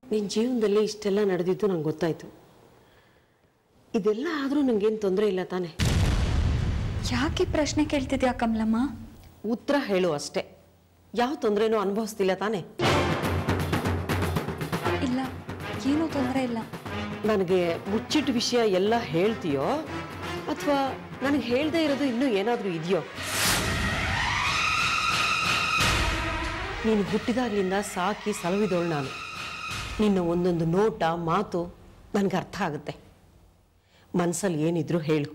ನಿನ್ನ ಜೀವನದಲ್ಲಿ ಇಷ್ಟೆಲ್ಲ ನಡೆದಿದ್ದು ನಂಗೆ ಗೊತ್ತಾಯ್ತು ಇದೆಲ್ಲ ಆದರೂ ನನಗೇನು ತೊಂದರೆ ಇಲ್ಲ ತಾನೆ ಯಾಕೆ ಪ್ರಶ್ನೆ ಕೇಳ್ತಿದ್ಯಾ ಕಮಲಮ್ಮ ಉತ್ತರ ಹೇಳು ಅಷ್ಟೇ ಯಾವ ತೊಂದರೆನೂ ಅನುಭವಿಸ್ತಿಲ್ಲ ತಾನೆ ಇಲ್ಲ ಏನೂ ತೊಂದರೆ ಇಲ್ಲ ನನಗೆ ಮುಚ್ಚಿಟ್ಟ ವಿಷಯ ಎಲ್ಲ ಹೇಳ್ತೀಯೋ ಅಥವಾ ನನಗೆ ಹೇಳ್ದೇ ಇರೋದು ಇನ್ನೂ ಏನಾದರೂ ಇದೆಯೋ ನೀನು ಹುಟ್ಟಿದಾಗಲಿಂದ ಸಾಕಿ ಸಲವಿದವಳು ನಾನು ನಿನ್ನ ಒಂದೊಂದು ನೋಟ ಮಾತು ನನಗೆ ಅರ್ಥ ಆಗುತ್ತೆ ಮನಸ್ಸಲ್ಲಿ ಏನಿದ್ರು ಹೇಳು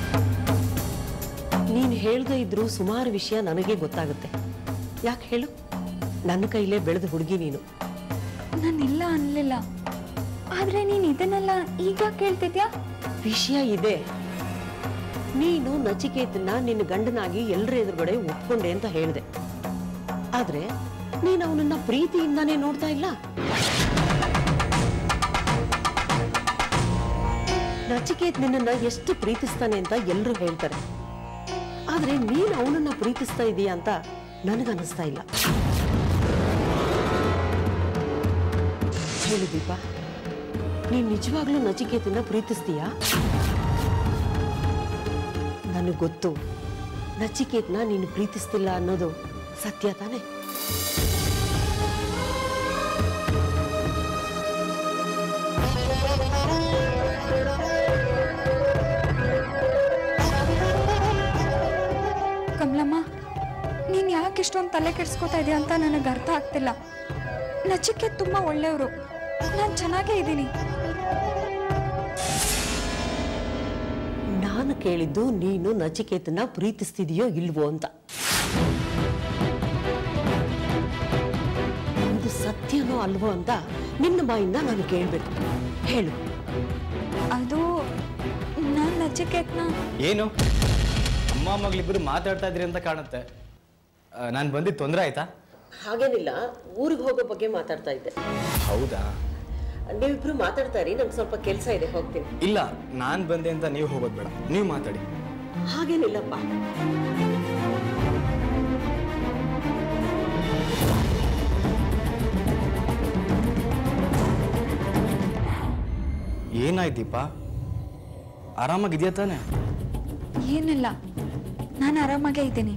ನೀನು ಹೇಳ್ದೇ ಇದ್ರೂ ಸುಮಾರು ವಿಷಯ ನನಗೆ ಗೊತ್ತಾಗುತ್ತೆ ಯಾಕೆ ಹೇಳು ನನ್ನ ಕೈಲೇ ಬೆಳೆದ ಹುಡುಗಿ ನೀನು ನಾನಿಲ್ಲ ಅನ್ಲಿಲ್ಲ ಆದ್ರೆ ನೀನ್ ಇದನ್ನೆಲ್ಲ ಈಗ ಕೇಳ್ತಿದ್ಯಾ ವಿಷಯ ಇದೆ ನೀನು ನಚಿಕೇತನ ನಿನ್ನ ಗಂಡನಾಗಿ ಎಲ್ಲರ ಎದುರುಗಡೆ ಒಪ್ಕೊಂಡೆ ಅಂತ ಹೇಳಿದೆ ಆದ್ರೆ ನೀನು ಅವನನ್ನ ಪ್ರೀತಿಯಿಂದಾನೇ ನೋಡ್ತಾ ಇಲ್ಲ ನಚಿಕೇತ್ ನಿನ್ನನ್ನ ಎಷ್ಟು ಪ್ರೀತಿಸ್ತಾನೆ ಅಂತ ಎಲ್ಲರೂ ಹೇಳ್ತಾರೆ ಆದ್ರೆ ನೀನು ಅವನನ್ನ ಪ್ರೀತಿಸ್ತಾ ಇದೀಯ ಅಂತ ನನಗನ್ನಿಸ್ತಾ ಇಲ್ಲ ಹೇಳು ದೀಪ ನೀನು ನಿಜವಾಗ್ಲೂ ನಚಿಕೇತನ ಪ್ರೀತಿಸ್ತೀಯಾ ನನಗೆ ಗೊತ್ತು ನಚಿಕೇತ್ನ ನೀನು ಪ್ರೀತಿಸ್ತಿಲ್ಲ ಅನ್ನೋದು ಸತ್ಯ ತಾನೆ ಕಮಲಮ್ಮ ನೀನ್ ಯಾಕೆ ಇಷ್ಟೊಂದು ತಲೆ ಕೆಡ್ಸ್ಕೊತಾ ಇದೆಯಾ ಅಂತ ನನಗೆ ಅರ್ಥ ಆಗ್ತಿಲ್ಲ ನಚಿಕೆ ತುಂಬಾ ಒಳ್ಳೆಯವರು ನಾನು ಚೆನ್ನಾಗೇ ಇದ್ದೀನಿ ನಾನು ಕೇಳಿದ್ದು ನೀನು ನಚಿಕೇತನ ಪ್ರೀತಿಸ್ತಿದೆಯೋ ಇಲ್ವೋ ಅಂತ ಇದು ಸತ್ಯನೋ ಅಲ್ವೋ ಅಂತ ನಿನ್ನ ಬಾಯಿಂದ ನಾನು ಕೇಳಬೇಕು ಹೇಳು ಅದು ನಾನು ನಚಿಕೇತ್ನ ಏನು ಅಮ್ಮ ಮಗಳಿಬ್ಬರು ಮಾತಾಡ್ತಾ ಇದ್ರಿ ಅಂತ ಕಾಣುತ್ತೆ ನಾನು ಬಂದಿದ್ದು ತೊಂದರೆ ಆಯ್ತಾ ಹಾಗೇನಿಲ್ಲ ಊರಿಗೆ ಹೋಗೋ ಬಗ್ಗೆ ಮಾತಾಡ್ತಾ ಇದ್ದೆ ಹೌದಾ ನೀವಿಬ್ರು ಮಾತಾಡ್ತಾ ಇರಿ ನಂಗೆ ಸ್ವಲ್ಪ ಕೆಲಸ ಇದೆ ಹೋಗ್ತೀನಿ ಇಲ್ಲ ನಾನು ಬಂದೆ ಅಂತ ನೀವು ಹೋಗೋದು ಬೇಡ ನೀವು ಮಾತಾಡಿ ಹಾಗೇನಿಲ್ಲಪ್ಪ ಏನಾಯ್ತೀಪ ಆರಾಮಾಗಿದೆಯಾ ತಾನೆ ಏನಿಲ್ಲ ನಾನು ಆರಾಮಾಗೇ ಇದ್ದೀನಿ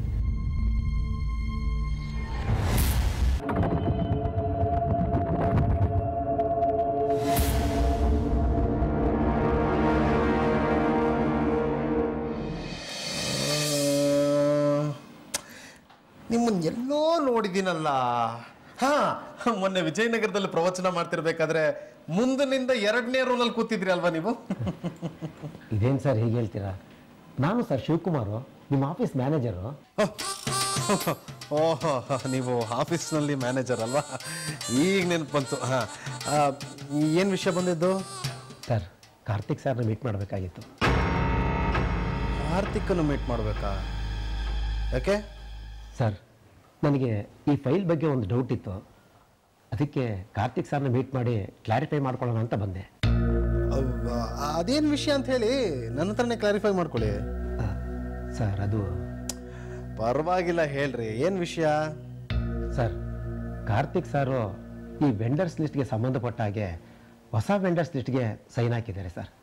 ನಿಮ್ಮನ್ನ ಎಲ್ಲೋ ನೋಡಿದ್ದೀನಲ್ಲ ಹಾ ಮೊನ್ನೆ ವಿಜಯನಗರದಲ್ಲಿ ಪ್ರವಚನ ಮಾಡ್ತಿರ್ಬೇಕಾದ್ರೆ ಮುಂದಿನಿಂದ ಎರಡನೇ ರೋನಲ್ಲಿ ಕೂತಿದ್ರಿ ಅಲ್ವಾ ನೀವು ಇದೇನು ಸರ್ ಹೀಗೆ ಹೇಳ್ತೀರಾ ನಾನು ಸರ್ ಶಿವಕುಮಾರು ನಿಮ್ಮ ಆಫೀಸ್ ಮ್ಯಾನೇಜರು ಓಹೋ ನೀವು ಆಫೀಸ್ನಲ್ಲಿ ಮ್ಯಾನೇಜರ್ ಅಲ್ವಾ ಈಗ ನೆನಪು ಬಂತು ಹಾಂ ಏನು ವಿಷಯ ಬಂದಿದ್ದು ಸರ್ ಕಾರ್ತಿಕ್ ಸರ್ನ ಮೀಟ್ ಮಾಡಬೇಕಾಗಿತ್ತು ಕಾರ್ತಿಕನ್ನು ಮೀಟ್ ಮಾಡಬೇಕಾ ಯಾಕೆ ಸರ್ ನನಗೆ ಈ ಫೈಲ್ ಬಗ್ಗೆ ಒಂದು ಡೌಟ್ ಇತ್ತು ಅದಕ್ಕೆ ಕಾರ್ತಿಕ್ ಸರ್ನ ಮೀಟ್ ಮಾಡಿ ಕ್ಲಾರಿಫೈ ಮಾಡ್ಕೊಳ್ಳೋಣ ಅಂತ ಬಂದೆ ಅದೇನು ವಿಷಯ ಅಂತ ಹೇಳಿ ನನ್ನ ಹತ್ರನೇ ಕ್ಲಾರಿಫೈ ಮಾಡ್ಕೊಳ್ಳಿ ಆ, ಸರ್ ಅದು ಪರವಾಗಿಲ್ಲ ಹೇಳ್ರಿ ಏನು ವಿಷಯ ಸರ್ ಕಾರ್ತಿಕ್ ಸಾರು ಈ ವೆಂಡರ್ಸ್ ಲಿಸ್ಟ್ಗೆ ಸಂಬಂಧಪಟ್ಟ ಹಾಗೆ ಹೊಸ ವೆಂಡರ್ಸ್ ಲಿಸ್ಟ್ಗೆ ಸೈನ್ ಹಾಕಿದ್ದಾರೆ ಸರ್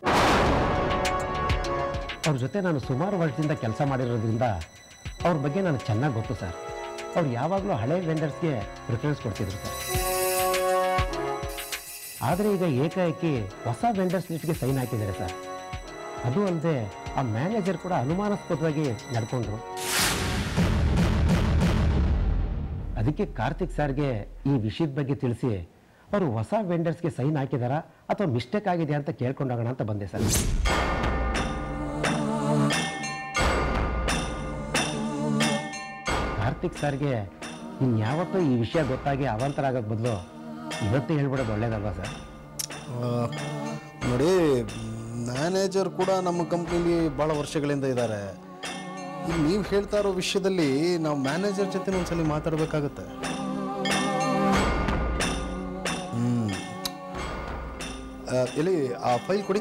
ಅವ್ರ ಜೊತೆ ನಾನು ಸುಮಾರು ವರ್ಷದಿಂದ ಕೆಲಸ ಮಾಡಿರೋದ್ರಿಂದ ಅವ್ರ ಬಗ್ಗೆ ನನಗೆ ಚೆನ್ನಾಗಿ ಗೊತ್ತು ಸರ್ ಅವ್ರು ಯಾವಾಗಲೂ ಹಳೆ ವೆಂಡರ್ಸ್ಗೆ ಪ್ರಿಫರೆನ್ಸ್ ಕೊಡ್ತಿದ್ರು ಸರ್ ಆದರೆ ಈಗ ಏಕಾಏಕಿ ಹೊಸ ವೆಂಡರ್ಸ್ ಲಿಸ್ಟ್ಗೆ ಸೈನ್ ಹಾಕಿದ್ದಾರೆ ಸರ್ ಅದು ಅಲ್ಲದೆ ಆ ಮ್ಯಾನೇಜರ್ ಕೂಡ ಅನುಮಾನಾಸ್ಪದವಾಗಿ ನಡ್ಕೊಂಡ್ರು ಅದಕ್ಕೆ ಕಾರ್ತಿಕ್ ಸರ್ಗೆ ಈ ವಿಷಯದ ಬಗ್ಗೆ ತಿಳಿಸಿ ಅವರು ಹೊಸ ವೆಂಡರ್ಸ್ಗೆ ಸೈನ್ ಹಾಕಿದಾರಾ ಅಥವಾ ಮಿಸ್ಟೇಕ್ ಆಗಿದೆ ಅಂತ ಕೇಳ್ಕೊಂಡೋಗೋಣ ಅಂತ ಬಂದೆ ಸರ್ ಕಾರ್ತಿಕ್ ಸರ್ಗೆ ಇನ್ಯಾವತ್ತೂ ಈ ವಿಷಯ ಗೊತ್ತಾಗಿ ಅವಾಂತರ ಆಗೋದ್ ಬದಲು ಇವತ್ತೇ ಹೇಳ್ಬಿಡೋದು ಒಳ್ಳೇದಲ್ವಾ ಸರ್ ಆ, ನೋಡಿ ಮ್ಯಾನೇಜರ್ ಕೂಡ ನಮ್ಮ ಕಂಪ್ನಿಲಿ ಭಾಳ ವರ್ಷಗಳಿಂದ ಇದ್ದಾರೆ ಈಗ ನೀವು ಹೇಳ್ತಾ ಇರೋ ವಿಷಯದಲ್ಲಿ ನಾವು ಮ್ಯಾನೇಜರ್ ಜೊತೆ ಒಂದ್ಸಲಿ ಮಾತಾಡಬೇಕಾಗತ್ತೆ ಹ್ಞೂ ಎಲ್ಲಿ ಆ ಫೈಲ್ ಕೊಡಿ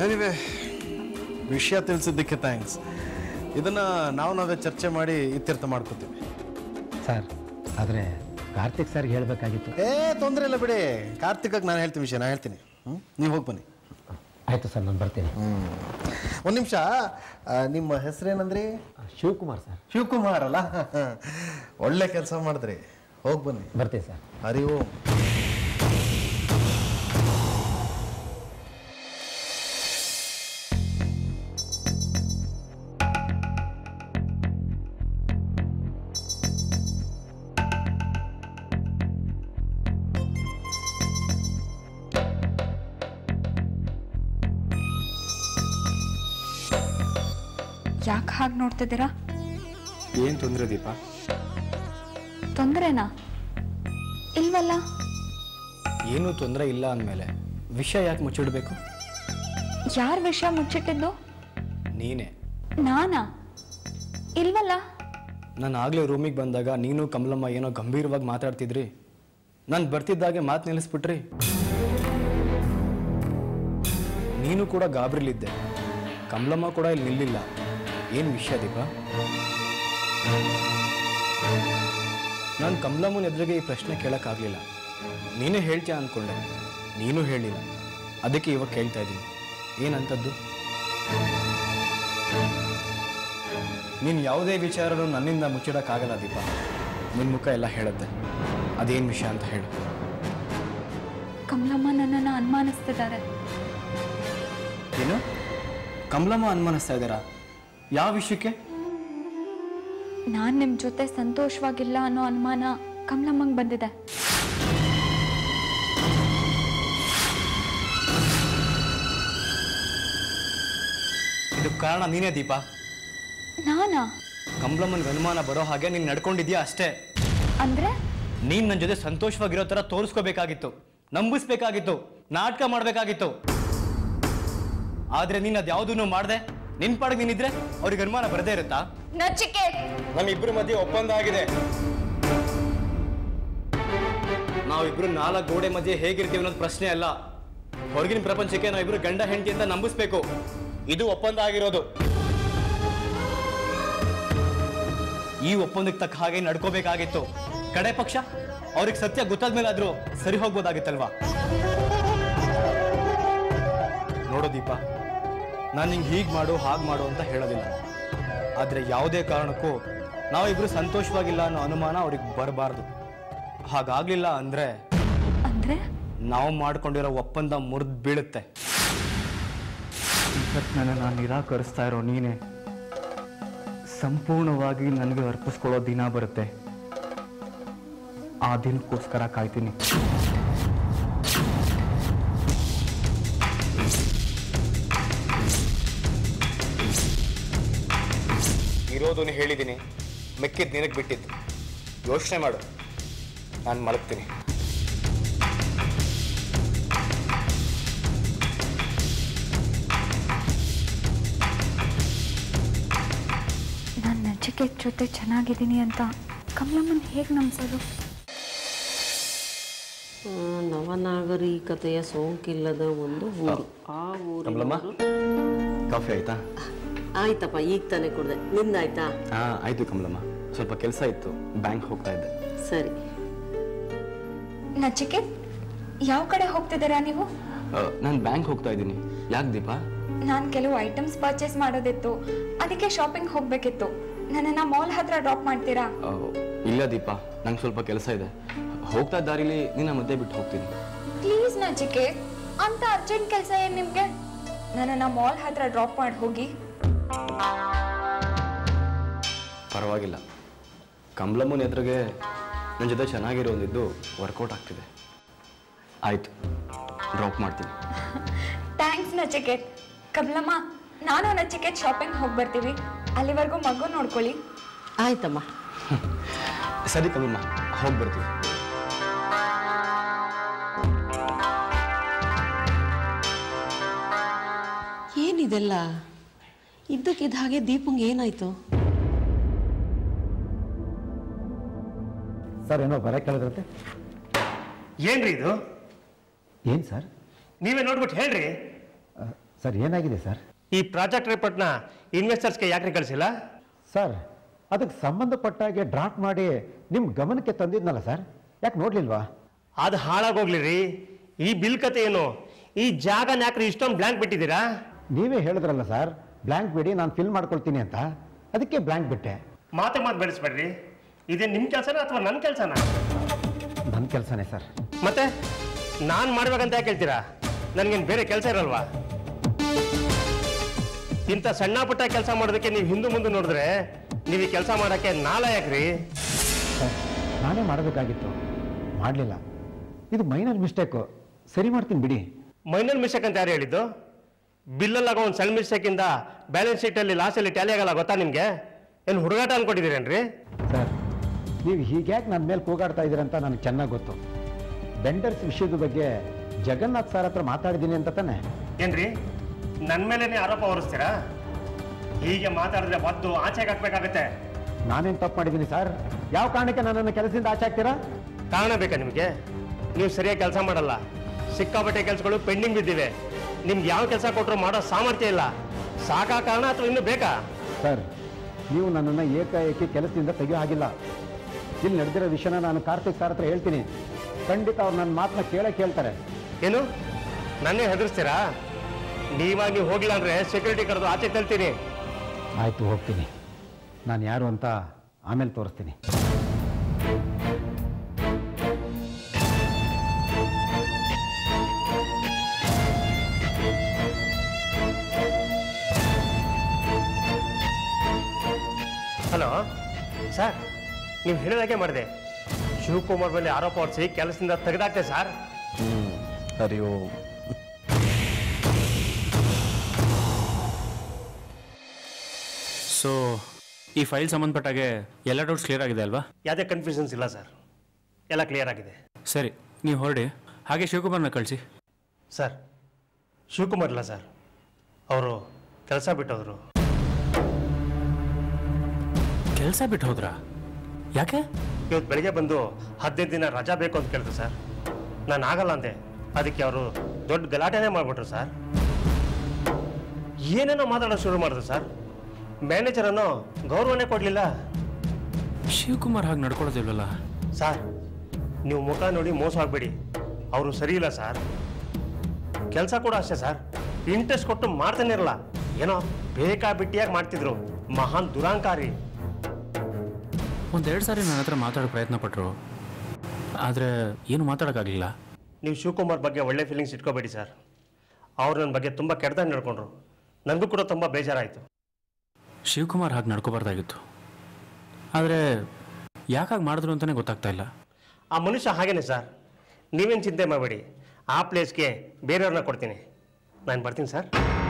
ಎನಿವೆ ವಿಷಯ ತಿಳಿಸಿದ್ದಕ್ಕೆ ಥ್ಯಾಂಕ್ಸ್ ಇದನ್ನು ನಾವು ನಾವೇ ಚರ್ಚೆ ಮಾಡಿ ಇತ್ಯರ್ಥ ಮಾಡ್ಕೋತೀವಿ ಸರ್ ಆದರೆ ಕಾರ್ತಿಕ್ ಸರ್ಗೆ ಹೇಳಬೇಕಾಗಿತ್ತು ಏ ತೊಂದರೆ ಇಲ್ಲ ಬಿಡಿ ಕಾರ್ತಿಕಕ್ಕೆ ನಾನು ಹೇಳ್ತೀನಿ ವಿಷಯ ನಾನು ಹೇಳ್ತೀನಿ ಹ್ಞೂ ನೀವು ಹೋಗಿ ಬನ್ನಿ ಆಯಿತು ಸರ್ ನಾನು ಬರ್ತೀನಿ ಒಂದು ನಿಮಿಷ ನಿಮ್ಮ ಹೆಸರೇನಂದ್ರಿ ಶಿವಕುಮಾರ್ ಸರ್ ಶಿವಕುಮಾರ್ ಅಲ್ಲ ಒಳ್ಳೆ ಕೆಲಸ ಮಾಡಿದ್ರಿ ಹೋಗಿ ಬನ್ನಿ ಬರ್ತೀನಿ ಸರ್ ಹರಿ ಓಂ ಯಾಕೆ ಹಾಗೆ ನೋಡ್ತಿದ್ದೀರಾ ಏನು ತೊಂದರೆ ದೀಪ ತೊಂದರೆನಾ ಇಲ್ವಲ್ಲ ಏನೂ ತೊಂದರೆ ಇಲ್ಲ ಅಂದಮೇಲೆ ವಿಷಯ ಯಾಕೆ ಮುಚ್ಚಿಡಬೇಕು ಯಾರ ವಿಷಯ ಮುಚ್ಚಿಟ್ಟಿದ್ದು ನೀನೇ ನಾನಾ ಇಲ್ವಲ್ಲ ನಾನು ಆಗಲೇ ರೂಮಿಗೆ ಬಂದಾಗ ನೀನು ಕಮಲಮ್ಮ ಏನೋ ಗಂಭೀರವಾಗಿ ಮಾತಾಡ್ತಿದ್ರಿ ನಾನು ಬರ್ತಿದ್ದಾಗೆ ಮಾತು ನಿಲ್ಲಿಸ್ಬಿಟ್ರಿ ನೀನು ಕೂಡ ಗಾಬರಿಲಿದ್ದೆ ಕಮಲಮ್ಮ ಕೂಡ ಇಲ್ಲಿ ನಿಲ್ಲಿಲ್ಲ ಏನು ವಿಷಯ ದೀಪ ನಾನು ಕಮಲಮ್ಮನ ಎದುರಿಗೆ ಈ ಪ್ರಶ್ನೆ ಕೇಳೋಕ್ಕಾಗಲಿಲ್ಲ ನೀನೇ ಹೇಳ್ತೀಯ ಅಂದ್ಕೊಂಡೆ ನೀನು ಹೇಳಿಲ್ಲ ಅದಕ್ಕೆ ಇವಾಗ ಕೇಳ್ತಾ ಇದ್ದೀನಿ ಏನಂತದ್ದು ನೀನು ಯಾವುದೇ ವಿಚಾರನೂ ನನ್ನಿಂದ ಮುಚ್ಚಿಡೋಕ್ಕಾಗಲ್ಲ ದೀಪ ನಿನ್ನ ಮುಖ ಎಲ್ಲ ಹೇಳುತ್ತೆ ಅದೇನು ವಿಷಯ ಅಂತ ಹೇಳು ಕಮಲಮ್ಮ ನನ್ನನ್ನು ಅನುಮಾನಿಸ್ತಿದ್ದಾರೆ ಏನು ಕಮಲಮ್ಮ ಅನುಮಾನಿಸ್ತಾ ಇದ್ದೀರಾ ಯಾವ ವಿಷಯಕ್ಕೆ ನಾನು ನಿಮ್ಮ ಜೊತೆ ಸಂತೋಷವಾಗಿಲ್ಲ ಅನ್ನೋ ಅನುಮಾನ ಕಮಲಮ್ಮಂಗೆ ಬಂದಿದೆ ಇದಕ್ಕೆ ಕಾರಣ ನೀನೇ ದೀಪ ನಾನಾ ಕಮಲಮ್ಮನಿಗೆ ಅನುಮಾನ ಬರೋ ಹಾಗೆ ನೀನು ನಡ್ಕೊಂಡಿದ್ಯಾ ಅಷ್ಟೇ ಅಂದ್ರೆ ನೀನು ನನ್ನ ಜೊತೆ ಸಂತೋಷವಾಗಿರೋ ಥರ ತೋರಿಸ್ಕೋಬೇಕಾಗಿತ್ತು ನಂಬಿಸ್ಬೇಕಾಗಿತ್ತು ನಾಟಕ ಮಾಡಬೇಕಾಗಿತ್ತು ಆದ್ರೆ ನೀನು ಅದ್ಯಾವುದೂ ಮಾಡದೆ ನಿನ್ ಪಾಡಿಗೆ ನೀನಿದ್ರೆ ಅವ್ರಿಗೆ ಅನುಮಾನ ಬರದೇ ಇರುತ್ತಾ ನಚಿಕೆ ನಮ್ಮಿಬ್ರು ಮಧ್ಯೆ ಒಪ್ಪಂದ ಆಗಿದೆ ನಾವಿಬ್ರು ನಾಲ್ಕು ಗೋಡೆ ಮಧ್ಯೆ ಹೇಗಿರ್ತೀವಿ ಅನ್ನೋದು ಪ್ರಶ್ನೆ ಅಲ್ಲ ಹೊರಗಿನ ಪ್ರಪಂಚಕ್ಕೆ ನಾವಿಬ್ರು ಗಂಡ ಹೆಂಡತಿ ಅಂತ ನಂಬಿಸ್ಬೇಕು ಇದು ಒಪ್ಪಂದ ಆಗಿರೋದು ಈ ಒಪ್ಪಂದಕ್ಕೆ ತಕ್ಕ ಹಾಗೆ ನಡ್ಕೋಬೇಕಾಗಿತ್ತು ಕಡೆ ಪಕ್ಷ ಅವ್ರಿಗೆ ಸತ್ಯ ಗೊತ್ತಾದ ಮೇಲೆ ಆದ್ರೂ ಸರಿ ಹೋಗ್ಬೋದಾಗಿತ್ತಲ್ವಾ ನೋಡೋ ದೀಪ ನಾನು ನಿಂಗೆ ಹೀಗೆ ಮಾಡು ಹಾಗೆ ಮಾಡು ಅಂತ ಹೇಳೋದಿಲ್ಲ ಆದರೆ ಯಾವುದೇ ಕಾರಣಕ್ಕೂ ನಾವಿಬ್ರು ಸಂತೋಷವಾಗಿಲ್ಲ ಅನ್ನೋ ಅನುಮಾನ ಅವ್ರಿಗೆ ಬರಬಾರ್ದು ಹಾಗಾಗ್ಲಿಲ್ಲ ಅಂದ್ರೆ ಅಂದ್ರೆ ನಾವು ಮಾಡ್ಕೊಂಡಿರೋ ಒಪ್ಪಂದ ಮುರಿದು ಬೀಳುತ್ತೆ ನನ್ನ ನಾನು ನಿರಾಕರಿಸ್ತಾ ಇರೋ ನೀನೇ ಸಂಪೂರ್ಣವಾಗಿ ನನಗೆ ಅರ್ಪಿಸ್ಕೊಳ್ಳೋ ದಿನ ಬರುತ್ತೆ ಆ ದಿನಕ್ಕೋಸ್ಕರ ಕಾಯ್ತೀನಿ ಇರೋದನ್ನು ಹೇಳಿದ್ದೀನಿ ಮೆಕ್ಕಿದ್ ನಿನಗೆ ಬಿಟ್ಟಿದ್ದು ಯೋಚನೆ ಮಾಡು ನಾನು ಮಲಗ್ತೀನಿ ನಾನು ನಚಿಕೇತ್ ಜೊತೆ ಚೆನ್ನಾಗಿದ್ದೀನಿ ಅಂತ ಕಮಲಮ್ಮನ ಹೇಗೆ ನಂಬಿಸೋದು ಆ, ನವನಾಗರಿಕತೆಯ ಸೋಂಕಿಲ್ಲದ ಒಂದು ಊರು ಆ ಕಮಲಮ್ಮ ಊರು ಕಾಫಿ ಆಯ್ತಾ ಆಯ್ತಪ್ಪ ಈಗ ತಾನೇ ಕುಡ್ದೆ ನಿಂದಾಯ್ತಾ ಹಾ ಆಯ್ತು ಕಮಲಮ್ಮ ಸ್ವಲ್ಪ ಕೆಲಸ ಇತ್ತು ಬ್ಯಾಂಕ್ ಹೋಗ್ತಾ ಇದ್ದೆ ಸರಿ ನಚಿಕೇತ್ ಯಾವ ಕಡೆ ಹೋಗ್ತಿದ್ದೀರಾ ನೀವು ನಾನು ಬ್ಯಾಂಕ್ ಹೋಗ್ತಾ ಇದ್ದೀನಿ ಯಾಕೆ ದೀಪಾ ನಾನು ಕೆಲವು ಐಟಮ್ಸ್ ಪರ್ಚೇಸ್ ಮಾಡೋದಿತ್ತು ಅದಕ್ಕೆ ಶಾಪಿಂಗ್ ಹೋಗ್ಬೇಕಿತ್ತು ನನ್ನನ್ನು ಮಾಲ್ ಹತ್ರ ಡ್ರಾಪ್ ಮಾಡ್ತೀರಾ ಆ, ಇಲ್ಲ ದೀಪಾ ನಂಗೆ ಸ್ವಲ್ಪ ಕೆಲಸ ಇದೆ ಹೋಗ್ತಾ ದಾರಿಲಿ ನಿನ್ನ ಮಧ್ಯೆ ಬಿಟ್ಟು ಹೋಗ್ತೀನಿ ಪ್ಲೀಸ್ ನಚಿಕೇತ್ ಅಂತ ಅರ್ಜೆಂಟ್ ಕೆಲಸ ಏನು ನಿಮಗೆ ನನ್ನನ್ನು ಮಾಲ್ ಹತ್ರ ಡ್ರಾಪ್ ಮಾಡಿ ಹೋಗಿ ಪರವಾಗಿಲ್ಲ ಕಮಲಮ್ಮನ ಎದುರಿಗೆ ನನ್ನ ಜೊತೆ ಚೆನ್ನಾಗಿರೋದಿದ್ದು ವರ್ಕೌಟ್ ಆಗ್ತಿದೆ ಆಯ್ತು ಡ್ರಾಪ್ ಮಾಡ್ತೀನಿ ಥ್ಯಾಂಕ್ಸ್ ನಚಿಕೇತ್ ಕಮಲಮ್ಮ ನಾನು ನಚಿಕೇತ್ ಶಾಪಿಂಗ್ ಹೋಗಿ ಬರ್ತೀವಿ ಅಲ್ಲಿವರೆಗೂ ಮಗು ನೋಡ್ಕೊಳ್ಳಿ ಆಯ್ತಮ್ಮ ಸರಿ ಕಮಲಮ್ಮ ಹೋಗಿ ಬರ್ತೀವಿ ಏನಿದೆಲ್ಲ ಇದ್ದಕ್ಕಿದ್ದ ಹಾಗೆ ದೀಪಂಗೆ ಏನಾಯ್ತು ಸರ್ ಏನೋ ಬರಕ್ಕೆ ಹೇಳಿದ್ರಂತೆ ಏನ್ರಿ ಇದು ಏನು ಸರ್ ನೀವೇ ನೋಡ್ಬಿಟ್ಟು ಹೇಳ್ರಿ ಸರ್ ಏನಾಗಿದೆ ಸರ್ ಈ ಪ್ರಾಜೆಕ್ಟ್ ರಿಪೋರ್ಟ್ನ ಇನ್ವೆಸ್ಟರ್ಸ್ಗೆ ಯಾಕೆ ಕಳಿಸಿಲ್ಲ ಸರ್ ಅದಕ್ಕೆ ಸಂಬಂಧಪಟ್ಟಾಗೆ ಡ್ರಾಫ್ಟ್ ಮಾಡಿ ನಿಮ್ಮ ಗಮನಕ್ಕೆ ತಂದಿದ್ನಲ್ಲ ಸರ್ ಯಾಕೆ ನೋಡ್ಲಿಲ್ವಾ ಅದು ಹಾಳಾಗೋಗ್ಲಿ ರೀ ಈ ಬಿಲ್ ಕತೆ ಏನು ಈ ಜಾಗನ ಯಾಕ್ರಿ ಇಷ್ಟೊಂದು ಬ್ಲ್ಯಾಂಕ್ ಬಿಟ್ಟಿದ್ದೀರಾ ನೀವೇ ಹೇಳಿದ್ರಲ್ಲ ಸರ್ ಬ್ಲ್ಯಾಂಕ್ ಬಿಡಿ ನಾನು ಫಿಲ್ ಮಾಡ್ಕೊಳ್ತೀನಿ ಅಂತ ಅದಕ್ಕೆ ಬ್ಲ್ಯಾಂಕ್ ಬಿಟ್ಟೆ ಮಾತೆ ಮಾತು ಬೆಳೆಸ್ಬೇಡ್ರಿ ಇದೇ ನಿಮ್ಮ ಕೆಲಸನ ಅಥವಾ ನನ್ನ ಕೆಲಸನ ನನ್ನ ಕೆಲಸನೇ ಸರ್ ಮತ್ತೆ ನಾನು ಮಾಡ್ಬೇಕಂತ ಯಾಕೆ ಹೇಳ್ತೀರಾ ನನಗೇನು ಬೇರೆ ಕೆಲಸ ಇರಲ್ವಾ ಇಂಥ ಸಣ್ಣ ಪುಟ್ಟ ಕೆಲಸ ಮಾಡೋದಕ್ಕೆ ನೀವು ಹಿಂದೆ ಮುಂದೆ ನೋಡಿದ್ರೆ ನೀವು ಈ ಕೆಲಸ ಮಾಡೋಕ್ಕೆ ನಾಲ ಯಾಕ್ರಿ ಸರ್ ನಾನೇ ಮಾಡಬೇಕಾಗಿತ್ತು ಮಾಡಲಿಲ್ಲ ಇದು ಮೈನರ್ ಮಿಸ್ಟೇಕು ಸರಿ ಮಾಡ್ತೀನಿ ಬಿಡಿ ಮೈನರ್ ಮಿಸ್ಟೇಕ್ ಅಂತ ಯಾರು ಹೇಳಿದ್ದು ಬಿಲ್ಲಲ್ಲಾಗೋ ಒಂದು ಸಣ್ಣ ಮಿಸ್ಟೇಕಿಂದ ಬ್ಯಾಲೆನ್ಸ್ ಶೀಟಲ್ಲಿ ಲಾಸಲ್ಲಿ ಟ್ಯಾಲಿ ಆಗಲ್ಲ ಗೊತ್ತಾ ನಿಮಗೆ ಏನು ಹುಡುಗಾಟ ಅನ್ಕೊಂಡಿದ್ದೀರೇನ್ರಿ ಸರ್ ನೀವು ಹೀಗ್ಯಾಕೆ ನನ್ನ ಮೇಲೆ ಕೂಗಾಡ್ತಾ ಇದ್ದೀರಂತ ನನಗೆ ಚೆನ್ನಾಗಿ ಗೊತ್ತು ಬೆಂಡರ್ಸ್ ವಿಷಯದ ಬಗ್ಗೆ ಜಗನ್ನಾಥ್ ಸರ್ ಹತ್ರ ಮಾತಾಡಿದ್ದೀನಿ ಅಂತ ತಾನೆ ಏನ್ರಿ ನನ್ನ ಮೇಲೇನೆ ಆರೋಪ ಹೊರಿಸ್ತೀರಾ ಹೀಗೆ ಮಾತಾಡಿದ್ರೆ ಒದ್ದು ಆಚೆಗೆ ಹಾಕ್ಬೇಕಾಗತ್ತೆ ನಾನೇನು ತಪ್ಪು ಮಾಡಿದ್ದೀನಿ ಸರ್ ಯಾವ ಕಾರಣಕ್ಕೆ ನನ್ನನ್ನು ಕೆಲಸದಿಂದ ಆಚೆ ಹಾಕ್ತೀರಾ ಕಾರಣ ಬೇಕಾ ನಿಮಗೆ ನೀವು ಸರಿಯಾಗಿ ಕೆಲಸ ಮಾಡಲ್ಲ ಸಿಕ್ಕಾಪಟ್ಟೆ ಕೆಲಸಗಳು ಪೆಂಡಿಂಗ್ ಬಿದ್ದಿವೆ ನಿಮ್ಗೆ ಯಾವ ಕೆಲಸ ಕೊಟ್ಟರು ಮಾಡೋ ಸಾಮರ್ಥ್ಯ ಇಲ್ಲ ಸಾಕಾ ಕಾರಣ ಅಥವಾ ಇನ್ನೂ ಬೇಕಾ ಸರ್ ನೀವು ನನ್ನನ್ನು ಏಕಾಏಕಿ ಕೆಲಸದಿಂದ ತೆಗೆಯೋ ಹಾಗಿಲ್ಲ ಇಲ್ಲಿ ನಡೆದಿರೋ ವಿಷಯನ ನಾನು ಕಾರ್ತಿಕ್ ಸರ್ ಹತ್ರ ಹೇಳ್ತೀನಿ ಖಂಡಿತ ಅವ್ರು ನನ್ನ ಮಾತನ್ನ ಕೇಳೇ ಕೇಳ್ತಾರೆ ಏನು ನನ್ನೇ ಹೆದರ್ಸ್ತೀರಾ ನೀವಾಗಿ ನೀವು ಹೋಗಿಲ್ಲ ಅಂದ್ರೆ ಸೆಕ್ಯೂರಿಟಿ ಕರೆದು ಆಚೆ ತಳ್ತೀನಿ ಆಯಿತು ಹೋಗ್ತೀನಿ ನಾನು ಯಾರು ಅಂತ ಆಮೇಲೆ ತೋರಿಸ್ತೀನಿ ಹಲೋ ಸರ್ ನೀವು ಹೇಳಿದಾಗೆ ಮಾಡಿದೆ ಶಿವಕುಮಾರ್ ಮೇಲೆ ಆರೋಪ ಹೊರಿಸಿ ಕೆಲಸದಿಂದ ತೆಗೆದಾಕ್ತೆ ಸರ್ ಹ್ಞೂ ಹರಿ ಓಂ ಸೊ ಈ ಫೈಲ್ ಸಂಬಂಧಪಟ್ಟಾಗೆ ಎಲ್ಲ ಡೌಟ್ಸ್ ಕ್ಲಿಯರ್ ಆಗಿದೆ ಅಲ್ವಾ ಯಾವುದೇ ಕನ್ಫ್ಯೂಷನ್ಸ್ ಇಲ್ಲ ಸರ್ ಎಲ್ಲ ಕ್ಲಿಯರ್ ಆಗಿದೆ ಸರಿ ನೀವು ಹೊರಡಿ ಹಾಗೆ ಶಿವಕುಮಾರ್ನ ಕಳಿಸಿ ಸರ್ ಶಿವಕುಮಾರ್ ಇಲ್ಲ ಸರ್ ಅವರು ಕೆಲಸ ಬಿಟ್ಟೋದ್ರು ಕೆಲಸ ಬಿಟ್ಟು ಹೋದ್ರಾ ಯಾಕೆ ಇವತ್ತು ಬೆಳಿಗ್ಗೆ ಬಂದು ಹದಿನೈದು ದಿನ ರಜಾ ಬೇಕು ಅಂತ ಕೇಳಿದ್ರು ಸರ್ ನಾನು ಆಗಲ್ಲ ಅಂದೆ ಅದಕ್ಕೆ ಅವರು ದೊಡ್ಡ ಗಲಾಟೆನೇ ಮಾಡಿಬಿಟ್ರು ಸರ್ ಏನೇನೋ ಮಾತಾಡೋದು ಶುರು ಮಾಡಿದ್ರು ಸರ್ ಮ್ಯಾನೇಜರನ್ನು ಗೌರವನೇ ಕೊಡಲಿಲ್ಲ ಶಿವಕುಮಾರ್ ಹಾಗೆ ನಡ್ಕೊಳ್ಳೋದಿಲ್ವಲ್ಲ ಸರ್ ನೀವು ಮುಖ ನೋಡಿ ಮೋಸ ಆಗಬೇಡಿ ಅವರು ಸರಿ ಇಲ್ಲ ಸರ್ ಕೆಲಸ ಕೂಡ ಅಷ್ಟೇ ಸರ್ ಇಂಟ್ರೆಸ್ಟ್ ಕೊಟ್ಟು ಮಾಡ್ತಾನೆ ಇರಲ್ಲ ಏನೋ ಬೇಕಾಬಿಟ್ಟಿಯಾಗಿ ಮಾಡ್ತಿದ್ರು ಮಹಾನ್ ದುರಾಂಕಾರಿ ಒಂದೆರಡು ಸಾರಿ ನನ್ನ ಹತ್ರ ಮಾತಾಡೋ ಪ್ರಯತ್ನ ಪಟ್ಟರು ಆದರೆ ಏನು ಮಾತಾಡೋಕ್ಕಾಗಲಿಲ್ಲ ನೀವು ಶಿವಕುಮಾರ್ ಬಗ್ಗೆ ಒಳ್ಳೆ ಫೀಲಿಂಗ್ಸ್ ಇಟ್ಕೋಬೇಡಿ ಸರ್ ಅವ್ರು ನನ್ನ ಬಗ್ಗೆ ತುಂಬ ಕೆಟ್ಟದಾಗಿ ನಡ್ಕೊಂಡ್ರು ನನಗೂ ಕೂಡ ತುಂಬ ಬೇಜಾರಾಯಿತು ಶಿವಕುಮಾರ್ ಹಾಗೆ ನಡ್ಕೋಬಾರ್ದಾಗಿತ್ತು ಆದರೆ ಯಾಕಾಗಿ ಮಾಡಿದ್ರು ಅಂತಲೇ ಗೊತ್ತಾಗ್ತಾ ಇಲ್ಲ ಆ ಮನುಷ್ಯ ಹಾಗೇನೆ ಸರ್ ನೀವೇನು ಚಿಂತೆ ಮಾಡಬೇಡಿ ಆ ಪ್ಲೇಸ್ಗೆ ಬೇರೆಯವ್ರನ್ನ ಕೊಡ್ತೀನಿ ನಾನು ಬರ್ತೀನಿ ಸರ್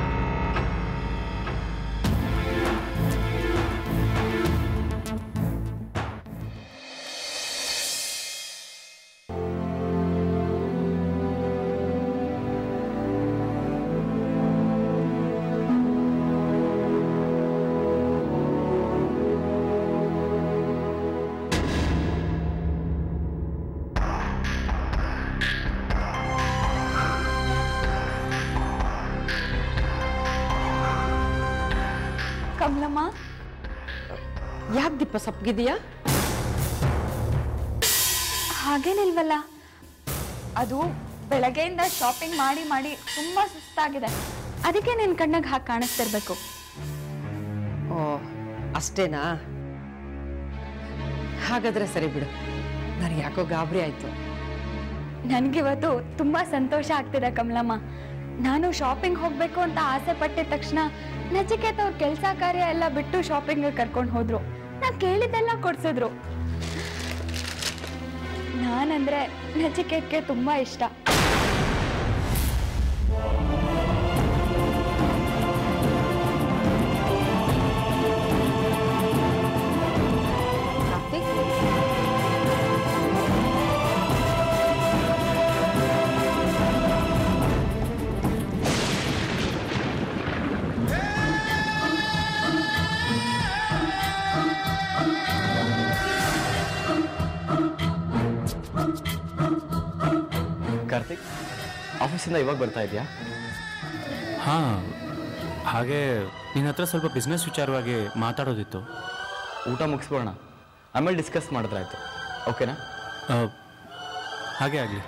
ಕಮಲಮ್ಮ ಯಾಕೆ ದೀಪ ಸಪ್ಪಗಿದೆಯಾ ಹಾಗೇನಿಲ್ವಲ್ಲ ಅದು ಬೆಳಗ್ಗೆಯಿಂದ ಶಾಪಿಂಗ್ ಮಾಡಿ ಮಾಡಿ ತುಂಬಾ ಸುಸ್ತಾಗಿದೆ ಅದಕ್ಕೆ ನಿನ್ನ ಕಣ್ಣಿಗೆ ಹಾಕಿ ಕಾಣಿಸ್ತಿರ್ಬೇಕು ಓ ಅಷ್ಟೇನಾ ಹಾಗಾದ್ರೆ ಸರಿ ಬಿಡು ನನಗೆ ಯಾಕೋ ಗಾಬರಿ ಆಯ್ತು ನನಗಿವತ್ತು ತುಂಬಾ ಸಂತೋಷ ಆಗ್ತಿದೆ ಕಮಲಮ್ಮ ನಾನು ಶಾಪಿಂಗ್ ಹೋಗ್ಬೇಕು ಅಂತ ಆಸೆ ಪಟ್ಟಿದ ತಕ್ಷಣ ನಚಿಕೇತ್ ಅವ್ರ ಕೆಲಸ ಕಾರ್ಯ ಎಲ್ಲ ಬಿಟ್ಟು ಶಾಪಿಂಗ್ ಕರ್ಕೊಂಡು ಹೋದ್ರು ನಾ ಕೇಳಿದ್ದೆಲ್ಲ ಕೊಡ್ಸಿದ್ರು ನಾನಂದ್ರೆ ನಚಿಕೇತ್ಗೆ ತುಂಬಾ ಇಷ್ಟ ಕಾರ್ತಿಕ್ ಕಾರ್ತಿಕ್ ಆಫೀಸಿಂದ ಇವಾಗ ಬರ್ತಾ ಇದೆಯಾ ಹಾಂ ಹಾಗೆ ನಿನ್ನ ಹತ್ರ ಸ್ವಲ್ಪ ಬಿಸ್ನೆಸ್ ವಿಚಾರವಾಗಿ ಮಾತಾಡೋದಿತ್ತು ಊಟ ಮುಗಿಸ್ಬೋಣ ಆಮೇಲೆ ಡಿಸ್ಕಸ್ ಮಾಡಿದ್ರಾಯ್ತು ಓಕೆನಾ ಆ, ಹಾಗೆ ಆಗಲಿ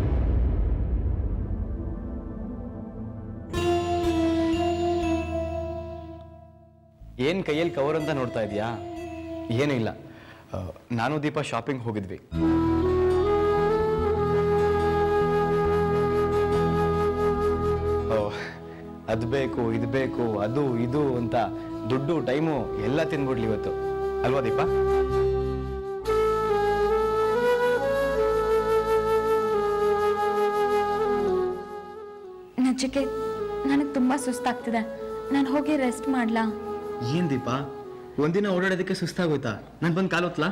ಏನು ಕೈಯಲ್ಲಿ ಕವರ್ ಅಂತ ನೋಡ್ತಾ ಇದೀಯಾ ಏನೂ ಇಲ್ಲ ಆ, ನಾನು ದೀಪ ಶಾಪಿಂಗ್ ಹೋಗಿದ್ವಿ ಓ ಅದು ಬೇಕು ಇದು ಬೇಕು ಅದು ಇದು ಅಂತ ದುಡ್ಡು ಟೈಮು ಎಲ್ಲ ತಿನ್ಬಿಡ್ಲಿ ಇವತ್ತು ಅಲ್ವಾ ದೀಪ ನಚಿಕೇತ್ ನನಗೆ ತುಂಬ ಸುಸ್ತಾಗ್ತಿದೆ ನಾನು ಹೋಗಿ ರೆಸ್ಟ್ ಮಾಡ್ಲಾ ಏನ್ ದೀಪ ಒಂದಿನ ಓಡಾಡೋದಕ್ಕೆ ಸುಸ್ತಾಗೋಯ್ತಾ ನಾನು ಬಂದು ಕಾಲೊತ್ಲಾ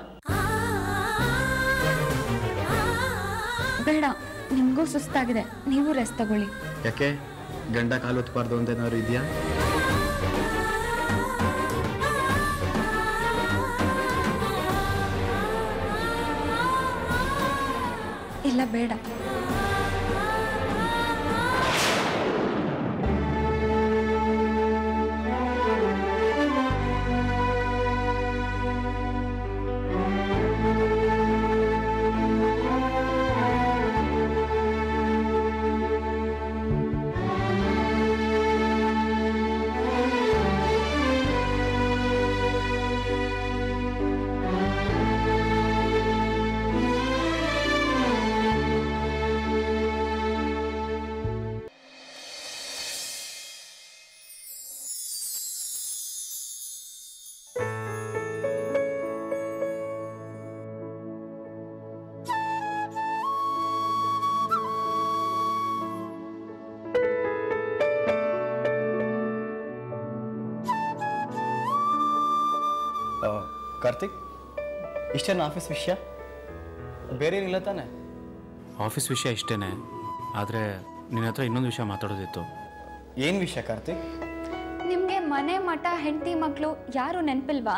ಬೇಡ ನಿಮಗೂ ಸುಸ್ತಾಗಿದೆ ನೀವು ರೆಸ್ಟ್ ತಗೊಳ್ಳಿ ಯಾಕೆ ಗಂಡ ಕಾಲೊತ್ಬಾರ್ದು ಅಂತ ಏನಾದ್ರು ಇದೆಯಾ ಇಲ್ಲ ಬೇಡ ಕಾರ್ತಿಕ್ ಇಷ್ಟೇನು ಆಫೀಸ್ ವಿಷಯ ಬೇರೆ ಏನಿಲ್ಲ ತಾನೆ ಆಫೀಸ್ ವಿಷಯ ಇಷ್ಟೇ ಆದರೆ ನಿನ್ನ ಹತ್ರ ಇನ್ನೊಂದು ವಿಷಯ ಮಾತಾಡೋದಿತ್ತು ಏನು ವಿಷಯ ಕಾರ್ತಿಕ್ ನಿಮಗೆ ಮನೆ ಮಠ ಹೆಂಡತಿ ಮಕ್ಕಳು ಯಾರು ನೆನಪಿಲ್ವಾ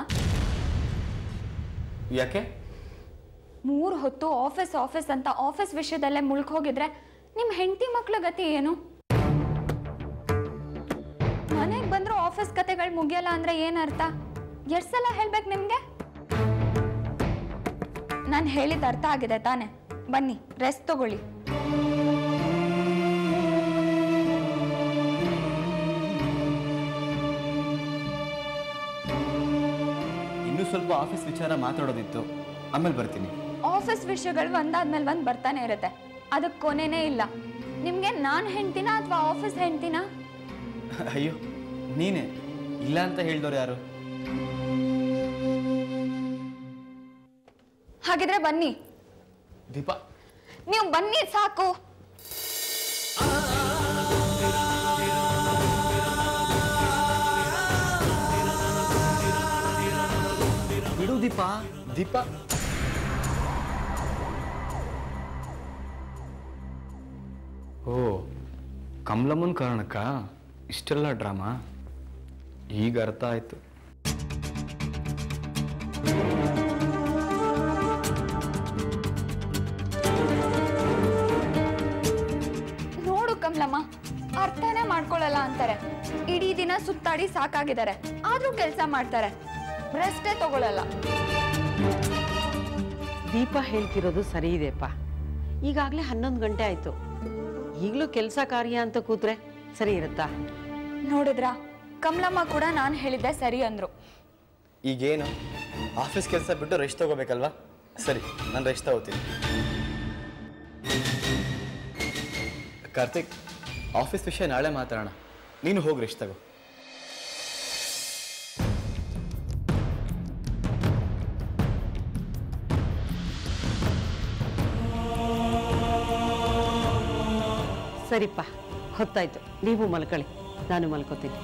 ಯಾಕೆ ಮೂರು ಹೊತ್ತು ಆಫೀಸ್ ಆಫೀಸ್ ಅಂತ ಆಫೀಸ್ ವಿಷಯದಲ್ಲೇ ಮುಳ್ಕ್ ಹೋಗಿದ್ರೆ ನಿಮ್ಮ ಹೆಂಡತಿ ಮಕ್ಳ ಗತಿ ಏನು ಮನೆಗೆ ಬಂದ್ರು ಆಫೀಸ್ ಕತೆಗಳು ಮುಗಿಯಲ್ಲ ಅಂದ್ರೆ ಏನರ್ಥ ಎಷ್ಟು ಸಲ ಹೇಳ್ಬೇಕು ನಿಮ್ಗೆ ನಾನು ಹೇಳಿದ ಅರ್ಥ ಆಗಿದೆ ತಾನೆ ಬನ್ನಿ ರೆಸ್ಟ್ ತಗೊಳ್ಳಿ ಇನ್ನೂ ಸ್ವಲ್ಪ ಆಫೀಸ್ ವಿಚಾರ ಮಾತಾಡೋದಿತ್ತು ಆಮೇಲೆ ಬರ್ತೀನಿ ಆಫೀಸ್ ವಿಷಯಗಳು ಒಂದಾದ್ಮೇಲೆ ಒಂದ್ ಬರ್ತಾನೆ ಇರುತ್ತೆ ಅದಕ್ಕೆ ಕೊನೆನೇ ಇಲ್ಲ ನಿಮ್ಗೆ ನಾನ್ ಹೆಂಡ್ತಿನ ಅಥವಾ ಆಫೀಸ್ ಹೆಂಡ್ತಿನ ಅಯ್ಯೋ ನೀನೇ ಇಲ್ಲ ಅಂತ ಹೇಳ್ದವ್ರು ಯಾರು ಹಾಗಿದ್ರೆ ಬನ್ನಿ ದೀಪ ನೀವು ಬನ್ನಿ ಸಾಕು ಬಿಡು ದೀಪ ದೀಪ ಓ ಕಮಲಮ್ಮನ ಕಾರಣಕ್ಕ ಇಷ್ಟೆಲ್ಲ ಡ್ರಾಮಾ ಈಗ ಅರ್ಥ ಆಯ್ತು ನೋಡು ಕಮಲಮ್ಮ ಅರ್ಥನೇ ಮಾಡ್ಕೊಳ್ಳಲ್ಲ ಅಂತಾರೆ ಇಡೀ ದಿನ ಸುತ್ತಾಡಿ ಸಾಕಾಗಿದ್ದಾರೆ ಆದ್ರೂ ಕೆಲಸ ಮಾಡ್ತಾರೆ ರೆಸ್ಟೇ ತಗೊಳಲ್ಲ ದೀಪ ಹೇಳ್ತಿರೋದು ಸರಿ ಇದೆಪ್ಪ ಈಗಾಗಲೇ ಹನ್ನೊಂದು ಗಂಟೆ ಆಯ್ತು ಈಗಲೂ ಕೆಲಸ ಕಾರ್ಯ ಅಂತ ಕೂತ್ರೆ ಸರಿ ಇರುತ್ತಾ ನೋಡಿದ್ರಾ ಕಮಲಮ್ಮ ಕೂಡ ನಾನು ಹೇಳಿದ್ದೆ ಸರಿ ಅಂದ್ರು ಈಗೇನು ಆಫೀಸ್ ಕೆಲಸ ಬಿಟ್ಟು ರೆಸ್ಟ್ ತಗೋಬೇಕಲ್ವಾ ಸರಿ ನಾನು ರೆಸ್ಟ್ ತಗೋತೀನಿ ಕಾರ್ತಿಕ್ ಆಫೀಸ್ ವಿಷಯ ನಾಳೆ ಮಾತಾಡೋಣ ನೀನು ಹೋಗಿ ರೆಸ್ಟ್ ತಗೋ ಸರಿಪ್ಪ ಹೊತ್ತಾಯ್ತು ನೀವು ಮಲ್ಕೊಳ್ಳಿ ನಾನು ಮಲ್ಕೋತೀನಿ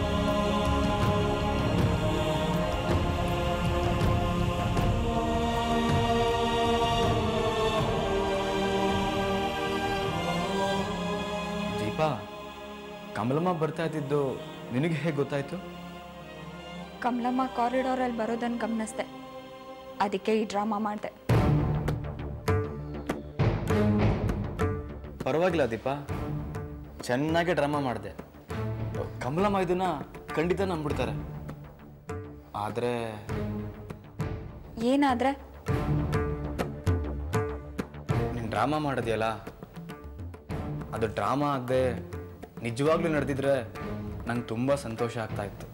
ದೀಪ ಕಮಲಮ್ಮ ಬರ್ತಾ ಇದ್ದಿದ್ದು ನಿನಗೆ ಹೇಗೆ ಗೊತ್ತಾಯ್ತು ಕಮಲಮ್ಮ ಕಾರಿಡಾರಲ್ಲಿ ಬರೋದನ್ನ ಗಮನಿಸ್ದೆ ಅದಕ್ಕೆ ಈ ಡ್ರಾಮಾ ಮಾಡಿದೆ ಪರವಾಗಿಲ್ಲ ದೀಪ ಚೆನ್ನಾಗಿ ಡ್ರಾಮಾ ಮಾಡಿದೆ ಕಮಲಮ್ಮ ಇದನ್ನ ಖಂಡಿತ ನಂಬಿಡ್ತಾರೆ ಆದರೆ ಏನಾದ್ರೆ ನೀನು ಡ್ರಾಮಾ ಮಾಡೋದಿಯಲ್ಲ ಅದು ಡ್ರಾಮಾ ಆಗದೆ ನಿಜವಾಗ್ಲೂ ನಡೆದಿದ್ರೆ ನಂಗೆ ತುಂಬ ಸಂತೋಷ ಆಗ್ತಾ ಇತ್ತು